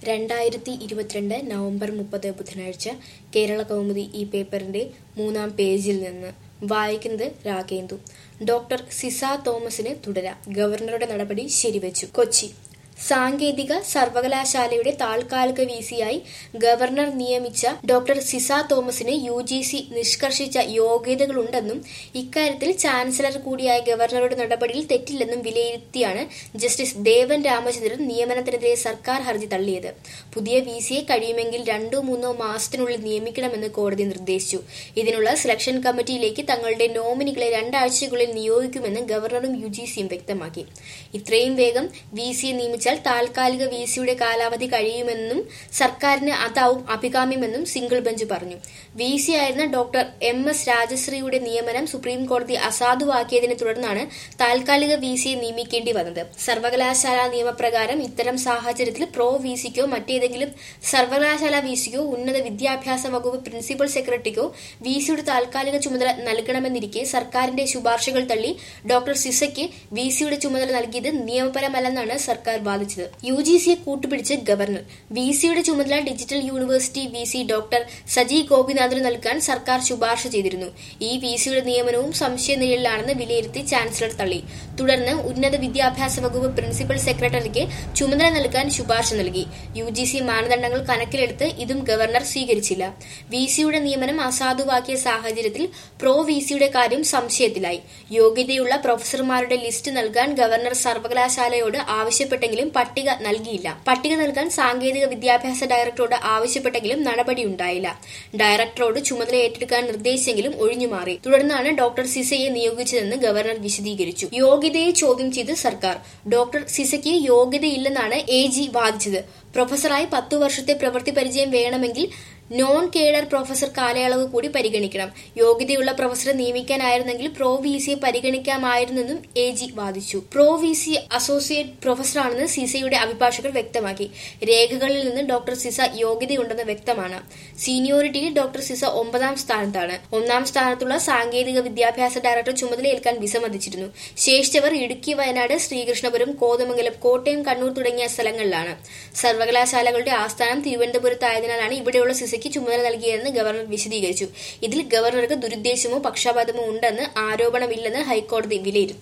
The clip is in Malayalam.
രണ്ടായിരത്തി ഇരുപത്തിരണ്ട് നവംബർ മുപ്പത് ബുധനാഴ്ച കേരള കൗമുദി ഈ പേപ്പറിന്റെ മൂന്നാം പേജിൽ നിന്ന് വായിക്കുന്നത് രാഗേന്ദു ഡോക്ടർ സിസ തോമസിന് തുടരാം ഗവർണറുടെ നടപടി ശരിവച്ചു കൊച്ചി സാങ്കേതിക സർവകലാശാലയുടെ താൽക്കാലിക വിസിയായി ഗവർണർ നിയമിച്ച ഡോക്ടർ സിസ തോമസിന് യു ജി സി നിഷ്കർഷിച്ച യോഗ്യതകളുണ്ടെന്നും ഇക്കാര്യത്തിൽ ചാൻസലർ കൂടിയായ ഗവർണറുടെ നടപടിയിൽ തെറ്റില്ലെന്നും വിലയിരുത്തിയാണ് ജസ്റ്റിസ് ദേവൻ രാമചന്ദ്രൻ നിയമനത്തിനെതിരെ സർക്കാർ ഹർജി തള്ളിയത് പുതിയ വിസിയെ കഴിയുമെങ്കിൽ രണ്ടോ മൂന്നോ മാസത്തിനുള്ളിൽ നിയമിക്കണമെന്ന് കോടതി നിർദ്ദേശിച്ചു ഇതിനുള്ള സെലക്ഷൻ കമ്മിറ്റിയിലേക്ക് തങ്ങളുടെ നോമിനികളെ രണ്ടാഴ്ചയ്ക്കുള്ളിൽ നിയോഗിക്കുമെന്ന് ഗവർണറും യു ജി സിയും വ്യക്തമാക്കി ഇത്രയും വേഗം വി സിയെ നിയമിച്ചാൽ താൽക്കാലിക വി സിയുടെ കാലാവധി കഴിയുമെന്നും സർക്കാരിന് അതാവും അഭികാമ്യമെന്നും സിംഗിൾ ബെഞ്ച് പറഞ്ഞു വി സി ആയിരുന്ന ഡോക്ടർ എം എസ് രാജശ്രീയുടെ നിയമനം സുപ്രീം കോടതി അസാധുവാക്കിയതിനെ തുടർന്നാണ് താൽക്കാലിക വി സിയെ നിയമിക്കേണ്ടി വന്നത് സർവകലാശാല നിയമപ്രകാരം ഇത്തരം സാഹചര്യത്തിൽ പ്രോ വി സിക്കോ മറ്റേതെങ്കിലും സർവകലാശാല വി സിക്കോ ഉന്നത വിദ്യാഭ്യാസ വകുപ്പ് പ്രിൻസിപ്പൽ സെക്രട്ടറിക്കോ വി സിയുടെ താൽക്കാലിക ചുമതല നൽകണമെന്നിരിക്കെ സർക്കാരിന്റെ ശുപാർശകൾ തള്ളി ഡോക്ടർ സിസയ്ക്ക് വി സിയുടെ ചുമതല നൽകിയത് നിയമപരമല്ലെന്നാണ് സർക്കാർ വാദിച്ചത് യു ജി സിയെ കൂട്ടുപിടിച്ച് ഗവർണർ വി സിയുടെ ചുമതല digital university V C doctor Saji ഗോപിനാഥിന് നൽകാൻ സർക്കാർ ശുപാർശ ചെയ്തിരുന്നു ഈ വി സിയുടെ നിയമനവും സംശയനിഴലിലാണെന്ന് വിലയിരുത്തി ചാൻസലർ തള്ളി തുടർന്ന് ഉന്നത വിദ്യാഭ്യാസ വകുപ്പ് പ്രിൻസിപ്പൽ സെക്രട്ടറിക്ക് ചുമതല നൽകാൻ ശുപാർശ നൽകി യു ജി സി മാനദണ്ഡങ്ങൾ കണക്കിലെടുത്ത് ഇതും ഗവർണർ സ്വീകരിച്ചില്ല വി സിയുടെ നിയമനം അസാധുവാക്കിയ സാഹചര്യത്തിൽ പ്രോ വി സിയുടെ കാര്യം സംശയത്തിലായി യോഗ്യതയുള്ള പ്രൊഫസർമാരുടെ ലിസ്റ്റ് നൽകാൻ ഗവർണർ സർവകലാശാലയോട് ആവശ്യപ്പെട്ടെങ്കിലും പട്ടിക നൽകിയില്ല പട്ടിക നൽകാൻ സാങ്കേതിക വിദ്യാഭ്യാസ ഡയറക്ടറോട് ആവശ്യപ്പെട്ടെങ്കിലും നടപടിയുണ്ടായില്ല ഡയറക്ടറോട് ചുമതല ഏറ്റെടുക്കാൻ നിർദ്ദേശിച്ചെങ്കിലും ഒഴിഞ്ഞുമാറി തുടർന്നാണ് ഡോക്ടർ സിസയെ നിയോഗിച്ചതെന്ന് ഗവർണർ വിശദീകരിച്ചു യോഗ്യതയെ ചോദ്യം ചെയ്ത് സർക്കാർ ഡോക്ടർ സിസയ്ക്ക് യോഗ്യതയില്ലെന്നാണ് എ ജി വാദിച്ചത് പ്രൊഫസറായി പത്തു വർഷത്തെ പ്രവൃത്തി പരിചയം വേണമെങ്കിൽ നോൺ കേഡർ പ്രൊഫസർ കാലയളവ് കൂടി പരിഗണിക്കണം യോഗ്യതയുള്ള പ്രൊഫസറെ നിയമിക്കാനായിരുന്നെങ്കിൽ പ്രോ വി സിയെ പരിഗണിക്കാമായിരുന്നെന്നും എ ജി വാദിച്ചു പ്രോ വി സി അസോസിയേറ്റ് പ്രൊഫസറാണെന്ന് സിസയുടെ അഭിഭാഷകർ വ്യക്തമാക്കി രേഖകളിൽ നിന്ന് ഡോക്ടർ സിസ യോഗ്യതയുണ്ടെന്ന് വ്യക്തമാണ് സീനിയോറിറ്റിയിൽ ഡോക്ടർ സിസ ഒമ്പതാം സ്ഥാനത്താണ് ഒന്നാം സ്ഥാനത്തുള്ള സാങ്കേതിക വിദ്യാഭ്യാസ ഡയറക്ടർ ചുമതലയേൽക്കാൻ വിസമ്മതിച്ചിരുന്നു ശേഷിച്ചവർ ഇടുക്കി വയനാട് ശ്രീകൃഷ്ണപുരം കോതമംഗലം കോട്ടയം കണ്ണൂർ തുടങ്ങിയ സ്ഥലങ്ങളിലാണ് സർവകലാശാലകളുടെ ആസ്ഥാനം തിരുവനന്തപുരത്തായതിനാലാണ് ഇവിടെയുള്ള സിസയ്ക്ക് ചുമതല നൽകിയതെന്ന് ഗവർണർ വിശദീകരിച്ചു ഇതിൽ ഗവർണർക്ക് ദുരുദ്ദേശമോ പക്ഷപാതമോ ഉണ്ടെന്ന് ആരോപണമില്ലെന്ന് ഹൈക്കോടതി വിലയിരുത്തി